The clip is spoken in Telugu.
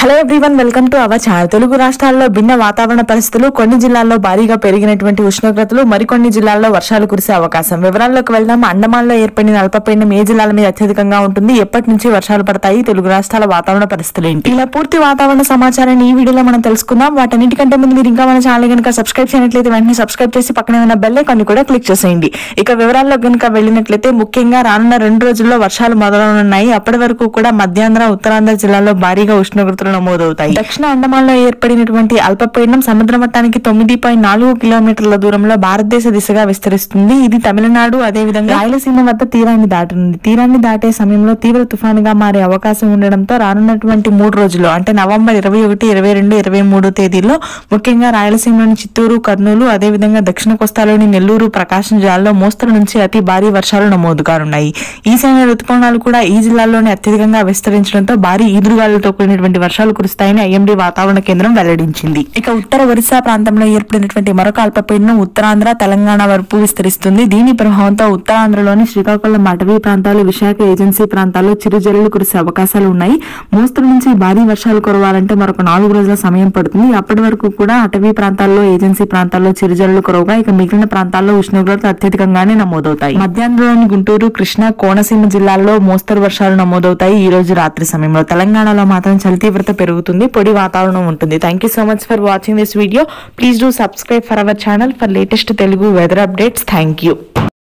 hello everyone welcome to our channel Telugu రాష్ట్రాల్లో భిన్న వాతావరణ పరిస్థితులు కొన్ని జిల్లాల్లో భారీగా పెరిగినటువంటి ఉష్ణోగ్రతలు మరికొన్ని జిల్లాల్లో వర్షాలు కురిసే అవకాశం వివరాల్లోకి వెళ్దాం అండమాన్లో ఏర్పడిన అల్పపీడనం ఏ జిల్లాల మీద అత్యధికంగా ఉంటుంది ఎప్పటి నుంచి వర్షాలు పడతాయి తెలుగు రాష్ట్రాల వాతావరణ పరిస్థితులు ఏంటి ఇలా పూర్తి వాతావరణ సమాచారాన్ని ఈ వీడియోలో మనం తెలుసుకుందాం వాటన్నిటికంటే ముందు మీరు ఇంకా మన ఛానల్ కనుక సబ్స్క్రైబ్ చేయనట్లయితే వెంటనే సబ్స్క్రైబ్ చేసి పక్కనే ఉన్న బెల్ ఐకాన్ కూడా క్లిక్ చేసేయండి ఇక వివరాల్లో కనుక వెళ్ళినట్లయితే ముఖ్యంగా రానున్న రెండు రోజుల్లో వర్షాలు మొదలవనున్నాయి అప్పటి వరకు కూడా మధ్యాంధ్ర ఉత్తరాంధ్ర జిల్లాల్లో భారీగా ఉష్ణోగ్రతలు నమోదవుతాయి దక్షిణ అండమాన్లో ఏర్పడినటువంటి అల్పపీడనం సముద్ర మట్టానికి తొమ్మిది పాయింట్ నాలుగు కిలోమీటర్ల దూరంలో భారతదేశ దిశగా విస్తరిస్తుంది ఇది తమిళనాడు అదేవిధంగా రాయలసీమ వద్ద తీరాన్ని దాటనుంది తీరాన్ని దాటే సమయంలో తీవ్ర తుఫానుగా మారే అవకాశం ఉండడంతో రానున్నటువంటి మూడు రోజులు అంటే నవంబర్ ఇరవై ఒకటి ఇరవై రెండు ఇరవై మూడు తేదీల్లో ముఖ్యంగా రాయలసీమలోని చిత్తూరు కర్నూలు అదేవిధంగా దక్షిణ కోస్తాలోని నెల్లూరు ప్రకాశం జిల్లాల్లో మోస్తరు నుంచి అతి భారీ వర్షాలు నమోదు కానున్నాయి ఈశాన్య రుతుపవనాలు కూడా ఈ జిల్లాల్లోనే అత్యధికంగా విస్తరించడంతో భారీ ఈదురుగాలులతో కూడినటువంటి వర్షాలు కురుస్తాయని ఐఎండీ వాతావరణ కేంద్రం వెల్లడించింది ఇక ఉత్తర ఒరిస్సా ప్రాంతంలో ఏర్పడినటువంటి మరొక అల్పపీడనం ఉత్తరాంధ్ర తెలంగాణ వరకు విస్తరిస్తుంది దీని ప్రభావంతో ఉత్తరాంధ్రలోని శ్రీకాకుళం అటవీ ప్రాంతాలు విశాఖ ఏజెన్సీ ప్రాంతాల్లో చిరుజల్లులు కురిసే అవకాశాలు ఉన్నాయి మోస్తరు నుంచి భారీ వర్షాలు కురవాలంటే మరొక నాలుగు రోజుల సమయం పడుతుంది అప్పటి వరకు కూడా అటవీ ప్రాంతాల్లో ఏజెన్సీ ప్రాంతాల్లో చిరుజల్లులు కురవగా ఇక మిగిలిన ప్రాంతాల్లో ఉష్ణోగ్రతలు అత్యధికంగానే నమోదవుతాయి మధ్యాహ్నంలోని గుంటూరు కృష్ణా కోనసీమ జిల్లాల్లో మోస్తరు వర్షాలు నమోదవుతాయి ఈ రోజు రాత్రి సమయంలో తెలంగాణలో మాత్రం చలి తీవ్రత పెరుగుతుంది పొడి వాతావరణం ఉంటుంది thank you so much for watching this video please do subscribe for our channel for latest Telugu weather updates thank you